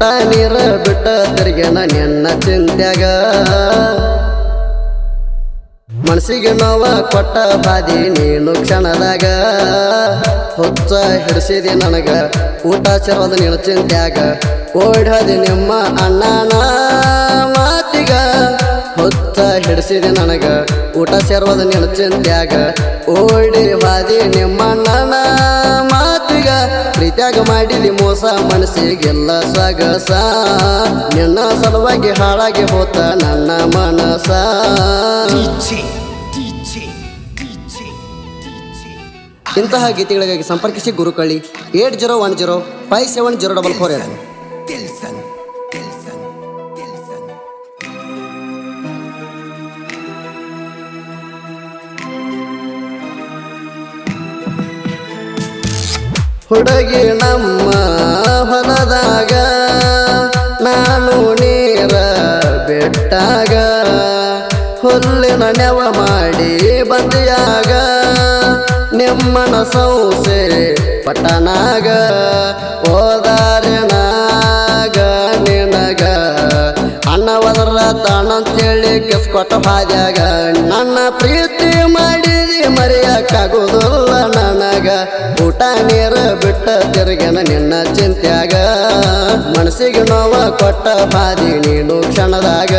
ಊಟ ನೀರ ಬಿಟ್ಟ ತಿರ್ಗೇನ ನಿನ್ನ ಚಿಂತ್ಯಾಗ ಮನಸ್ಸಿಗೆ ನೋವ ಕೊಟ್ಟ ಬಾದಿ ನೀನು ಕ್ಷಣದಾಗ ಹುಚ್ಚ ಹಿಡಿಸಿದಿ ನನಗ ಊಟ ಚರೋದು ನೀನು ಚಿಂತ್ಯಾಗ ಓಡದಿ ನಿಮ್ಮ ಅಣ್ಣನ ಮಾತಿಗ ಹುಚ್ಚ ಹಿಡಿಸಿದಿ ನನಗ ಊಟ ಸೇರುವುದು ನೀನು ಚಿಂತ್ಯಾಗ ಓಡಿ ಬಾದಿ ನಿಮ್ಮ ಅಣ್ಣನ ಮಾತಿಗ ಪ್ರೀತ್ಯಾಗ ಮಾಡಿದಿ ಮೋಸ ಮನಸ್ಸಿಗೆಲ್ಲ ಸಗಸ ನಿನ್ನ ಸಲುವಾಗಿ ಹಾಳಾಗಿ ಹೋತ ನನ್ನ ಮನಸ DJ, DJ, DJ, DJ. ಇಂತಹ ಗೀತೆಗಳಿಗಾಗಿ ಸಂಪರ್ಕಿಸಿ ಗುರುಕಳಿ eight zero one zero five seven zero double four eight Dilson, Dilson, Dilson. ಹುಡುಗಿ ನಮ್ಮ ಹೊಲದಾಗ ನಾನು ನೀರ ಬೆಟ್ಟಾಗ ಹುಲ್ಲಿನ ನೆವ ಮಾಡಿ ಬಂದಿಯಾಗ ನಿಮ್ಮನ ಸೌಸೆ ಪಟ್ಟನಾಗ ಓದಾರಿನಾಗ ನಿನಗ ಅನ್ನವದರ ತಾಣಂತೇಳಿ ಕಿಸ್ಕೊಟ್ಟ ಹಾದ್ಯಾಗ ನನ್ನ ಪ್ರೀತಿ ಮಾಡಿದಿ ಮರೆಯಕ್ಕಾಗೋದಿಲ್ಲ ನನಗ ಊಟ ನೀರ ಬಿಟ್ಟ ತಿರುಗನ ನಿನ್ನ ಚಿಂತ್ಯಾಗ ಮನಸ್ಸಿಗೆ ನೋವ ಕೊಟ್ಟ ಬಾದಿ ನೀನು ಕ್ಷಣದಾಗ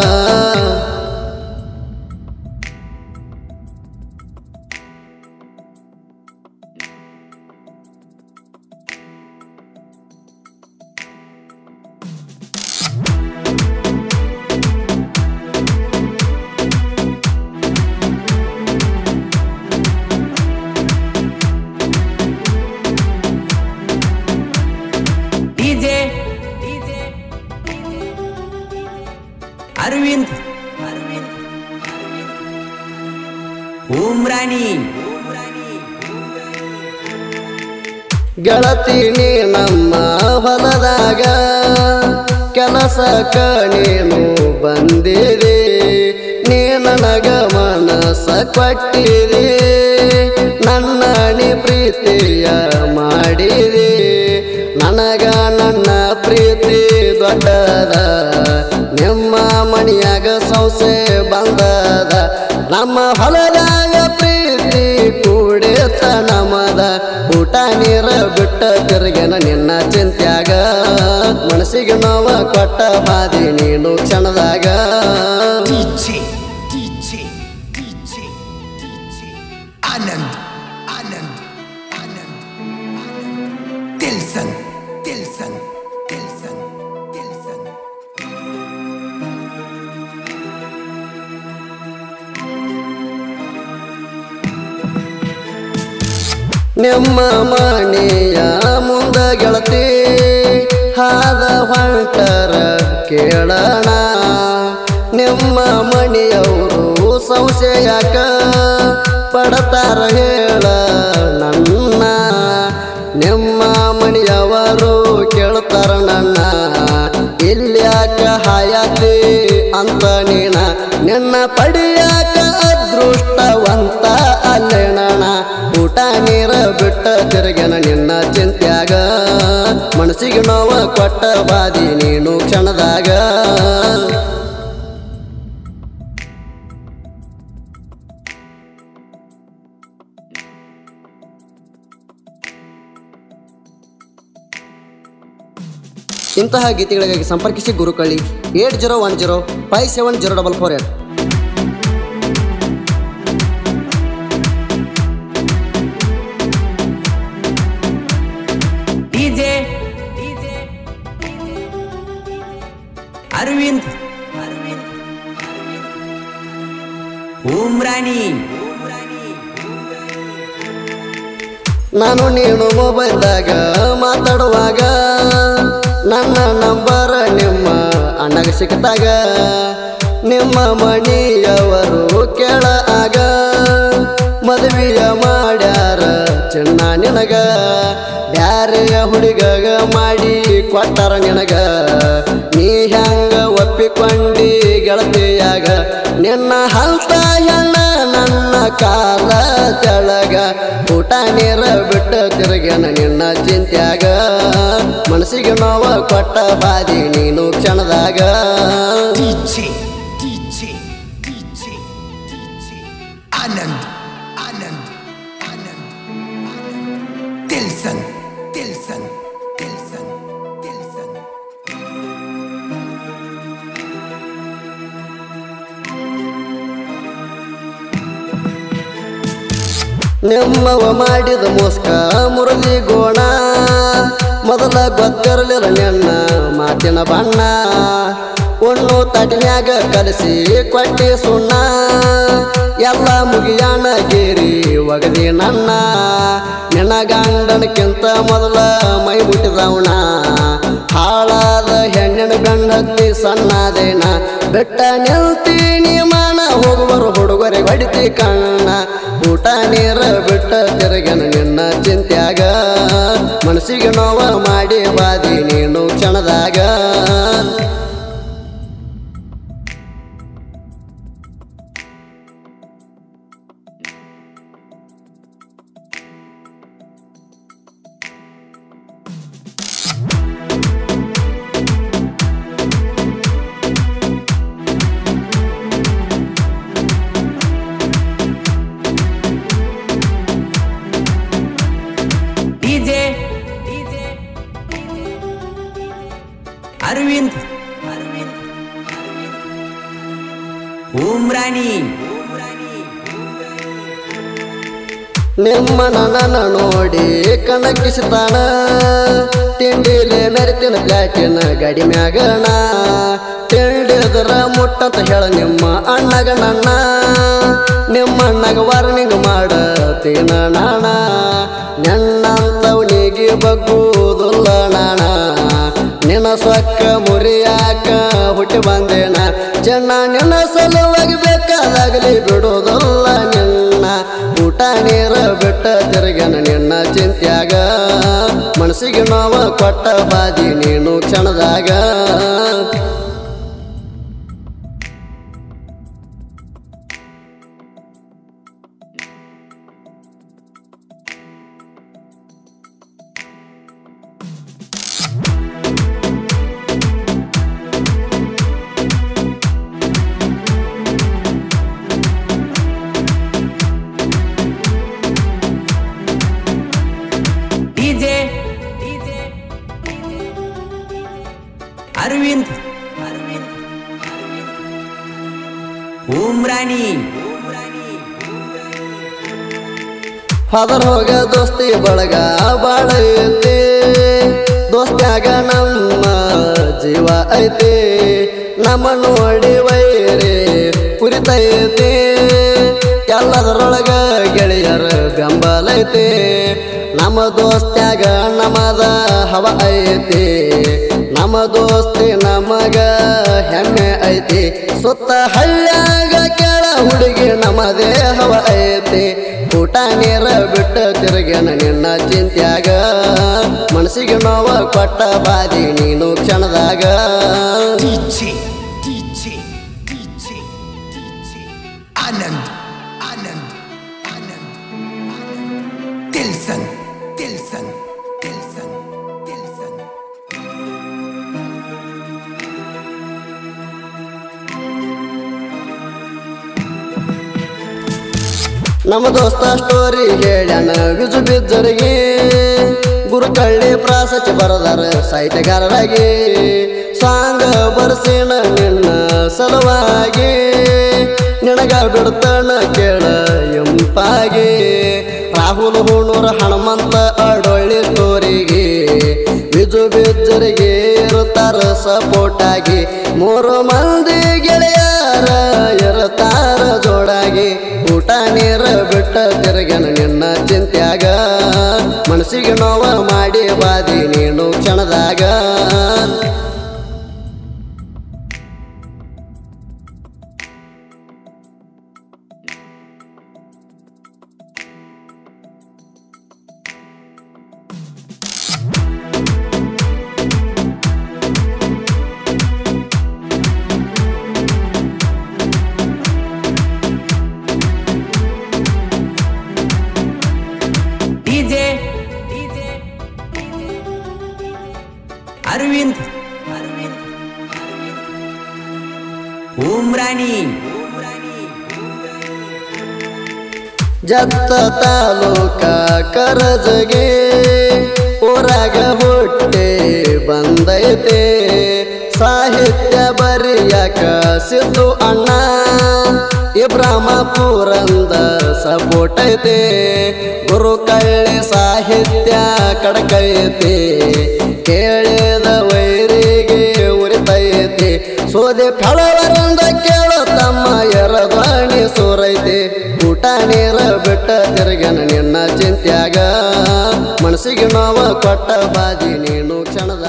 DJ अरविंद उमराणी ಗೆಳತಿ ನೀ ನಮ್ಮ ಹೊಲದಾಗ ಕೆಲಸಕ್ಕ ನೀನು ಬಂದಿದೆ ನೀ ನನಗ ಮನಸ್ಸ ಕೊಟ್ಟಿದೆ ನನ್ನ ನೀ ಪ್ರೀತಿಯ ಮಾಡಿದೆ ನನಗ ನನ್ನ ಪ್ರೀತಿ ದೊಡ್ಡದ ನಿಮ್ಮ ಮಣಿಯಾಗ ಸೌಸೆ ಬಂದದ ನಮ್ಮ ಹೊಲದಾಗ ಪ್ರೀತಿ ಕೂಡಿತ ನಮದ ಊಟ ನೀರ ಬಿಟ್ಟ ತಿರುಗನ ನಿನ್ನ ಚಿಂತ್ಯಾಗ ಮನಸ್ಸಿಗೆ ನೋವ ಕೊಟ್ಟ ಬಾದಿ ನೀನು ಕ್ಷಣದಾಗ DJ, DJ, DJ, DJ. Anand, Anand, Anand, Anand. Dilson, Dilson, Dilson, Dilson. ನಿಮ್ಮ ಮನೆಯ ಮುಂದ ಗೆಳತಿ ಹಾದ ಹೊಂಟರ ಕೇಳಣ ನಿಮ್ಮ ಮನೆಯವರು ಸಂಶಯಕ ಪಡತಾರ ಹೇಳ ನನ್ನ ನಿಮ್ಮ ಮನೆಯವರು ಕೇಳ್ತಾರ ನನ್ನ ಇಲ್ಯಾಕ ಹಾಯತಿ ಅಂತ ನೀನ ನಿನ್ನ ಪಡಿಯಾಕ ಅದೃಷ್ಟವಂತ ಅಲ್ಲೇನಣ ಊಟ ನೀರ ಬಿಟ್ಟ ತಿರುಗನ ನಿನ್ನ ಚಿಂತ್ಯಾಗ ಮನಸ್ಸಿಗೆ ನೋವ ಕೊಟ್ಟ ಬಾದಿ ನೀನು ಕ್ಷಣದಾಗ ಇಂತಹ ಗೀತೆಗಳಿಗಾಗಿ ಸಂಪರ್ಕಿಸಿ ಗುರುಕಳಿ eight zero one zero five seven zero double four eight DJ Arvind Umrani ನಾನು ನೀನು ಮೊಬೈಲ್ದಾಗ ಮಾತಾಡುವಾಗ ನನ್ನ ನಂಬರ್ ನಿಮ್ಮ ಅಣ್ಣಗ ಸಿಕ್ಕಿದಾಗ ನಿಮ್ಮ ಮಣಿಯವರು ಕೇಳ ಆಗ ಮದುವೆಯ ಮಾಡ್ಯಾರ ಚಿನ್ನ ನಿನಗ ಬ್ಯಾರೆಯ ಹುಡುಗಗ ಮಾಡಿ ಕೊಟ್ಟಾರ ನಿನಗ ನೀ ಹೆಂಗ ಒಪ್ಪಿಕೊಂಡಿ ಗೆಳತಿಯಾಗ ನಿನ್ನ ಹಂತ ಹೆಣ್ಣ ನನ್ನ ಕಾಲ ತೆಳಗ ಊಟ ನೀರ ಬಿಟ್ಟು ತಿರುಗ್ಯಾನ ನಿನ್ನ ಚಿಂತ್ಯಾಗ ಮನಸ್ಸಿಗೆ ನೋವ ಕೊಟ್ಟ ಬಾದಿ ನೀನು ಕ್ಷಣದಾಗ DJ, DJ, DJ, DJ. Anand, Anand, Anand, Anand. Dilson, Dilson, Dilson, Dilson. ನಿಮ್ಮವ ಮಾಡಿದ ಮೋಸ್ಕ ಮುರಳಿ ಗೋಣ ಮೊದಲ ಗೊತ್ತಿರಲಿಲ್ಲ ನಿನ್ನ ಮಾತಿನ ಬಣ್ಣ ಒಣ್ಣು ತಟಿನ್ಯಾಗ ಕಲಸಿ ಕೊಟ್ಟಿ ಸುಣ್ಣ ಎಲ್ಲ ಮುಗಿಯಾಣ ಗೇರಿ ಒಗದಿ ನನ್ನ ನಿನ್ನ ಗಂಡನಕ್ಕಿಂತ ಮೊದಲ ಮೈ ಮುಟ್ಟಿದವಣ ಹಾಳಾದ ಹೆಣ್ಣಿನ ಗಂಡತ್ತಿ ಸಣ್ಣದೇನ ಬೆಟ್ಟ ನಿಲ್ತೀನಿ ಮಾನ ಹೋಗುವರು ಹುಡುಗರೆ ಹೊಡಿತಿ ಕಣ್ಣ ಊಟ ನೀರ ಬಿಟ್ಟ ತಿರುಗನ ನಿನ್ನ ಚಿಂತ್ಯಾಗ ಮನಸ್ಸಿಗೆ ನೋವ ಮಾಡಿ ಬಾದಿ ನೀನು ಕ್ಷಣದಾಗ ಡಿಜೆ ಅರವಿಂದ್ ಉಮ್ರಾಣಿ ನಿಮ್ಮ ನನ್ನ ನೋಡಿ ಕಣಕಿಸ್ತಾನ ತಿಂಡಿಲೆ ಮೆರಿತಿನ ಪ್ಲಾಟಿನ ಗಡಿ ಮ್ಯಾಗಣ ತಿಂಡಿದ್ರ ಮುಟ್ಟಂತ ಹೇಳ ನಿಮ್ಮ ಅಣ್ಣಗ ನನ್ನ ನಿಮ್ಮ ಅಣ್ಣಗ ವಾರ್ನಿಂಗ್ ಮಾಡತೀನ ನಾಣ ನೆನ್ನಂತವನಿಗೆ ಬಗ್ಗುವುದಿಲ್ಲ ನಾಣ ನಿನ್ನ ಸೊಕ್ಕ ಮುರಿಯಾಕ ಹುಟ್ಟಿ ಬಂದೇನ ಚೆನ್ನ ನಿನ್ನ ಸಲುವಾಗಿ ಬೇಕಾದಾಗಲಿ ಬಿಡೋದಲ್ಲ ನಿನ್ನ ಊಟ ನೀರ ಬಿಟ್ಟ ತಿರುಗನ ನಿನ್ನ ಚಿಂತ್ಯಾಗ ಮನಸ್ಸಿಗೆ ನೋವ ಕೊಟ್ಟ ಬಾದಿ ನೀನು ಕ್ಷಣದಾಗ ಡಿಜೆ ಅರವಿಂದ್ ಉಮ್ರಾಣಿ ಫಾದರ್ ಹೋಗ ದೋಸ್ತಿ ಬಳಗ ಬಾಳ ಐತಿ ದೋಸ್ತ್ಯಾಗ ನಮ್ಮ ಜೀವ ಐತಿ ನಮ್ಮ ನೋಡಿ ವೈರಿ ಕುರಿತೈತಿ ಎಲ್ಲದರೊಳಗ ಗೆಳೆಯರ ಬೆಂಬಲ ಐತಿ ನಮ್ಮ ದೋಸ್ತ್ಯಾಗ ನಮದ ಹವ ಐತಿ ನಮ್ಮ ದೋಸ್ತಿ ನಮಗ ಹೆಮ್ಮೆ ಐತಿ ಸುತ್ತ ಹಳ್ಳ್ಯಾಗ ಕೆಳ ಹುಡುಗಿ ನಮ್ಮದೇ ಹವ ಐತಿ ಊಟ ನೀರ ಬಿಟ್ಟ ತಿರುಗನ ನಿನ್ನ ಚಿಂತ್ಯಾಗ ಮನಸ್ಸಿಗೆ ನೋವ ಕೊಟ್ಟ ಬಾದಿ ನೀನು ಕ್ಷಣದಾಗ DJ, DJ, DJ, DJ. Anand, Anand, Anand, Anand. Dilson, Dilson, Dilson, Dilson. ನಮ್ಮ ದೋಸ್ತ ಸ್ಟೋರಿ ಹೇಳ್ಯಾನ ವಿಜು ಬಿದ್ದರಿಗೆ ಗುರುಕಳ್ಳಿ ಪ್ರಾಸಚಿ ಬರದಾರ ಸಾಹಿತ್ಯಗಾರರಾಗಿ ಸಾಂಗ ಬರ್ಸಿನ ನಿನ್ನ ಸಲುವಾಗಿ ನಿನಗ ಬಿಡ್ತಾನ ಕೇಳ ಎಂಪಾಗಿ ರಾಹುಲ್ ಹೂಣೂರ ಹನುಮಂತ ಅಡೊಳ್ಳಿ ಸ್ಟೋರಿಗೆ ವಿಜು ಬಿದ್ದರಿಗೆ ಇರುತ್ತಾರ ಸಪೋರ್ಟ್ ಆಗಿ ಮೂರು ಮಂದಿ ಗೆಳೆಯರ ಇರುತ್ತಾರ ಜೋಡಾಗಿ ಊಟ ನೀರ ಬಿಟ್ಟ ತಿರುಗನ ನಿನ್ನ ಚಿಂತ್ಯಾಗ ಮನಸ್ಸಿಗೆ ನೋವ ಮಾಡಿ ಬಾದಿ ನೀನು ಕ್ಷಣದಾಗ ಉಮ್ರಾಣಿ ಜತ್ತ ತಾಲೂಕ ಕರಜಗೆ ಊರಾಗ ಹುಟ್ಟೆ ಬಂದೈತೆ ಸಾಹಿತ್ಯ ಬರೆಯಕ ಸಿದ್ದು ಅಣ್ಣ ಇಬ್ರಾಮಪುರಂದ ಸಪೋರ್ಟ್ ಐತೆ ಗುರು ಕಳ್ಳಿ ಸಾಹಿತ್ಯ ಕಡಕೈತೆ ಕೇಳಿದ ವೈರಿಗೆ ಉರಿತೈತೆ ಸೋದೆ ಫಳವರಂದ ಕೇಳೋ ತಮ್ಮ ಎರದಾಣಿ ಸೋರೈತೆ ಊಟ ನೀರ ಬಿಟ್ಟ ತಿರುಗನ ನಿನ್ನ ಚಿಂತ್ಯಾಗ ಮನಸ್ಸಿಗೆ ನೋವ ಕೊಟ್ಟ ಬಾದಿ ನೀನು ಕ್ಷಣದ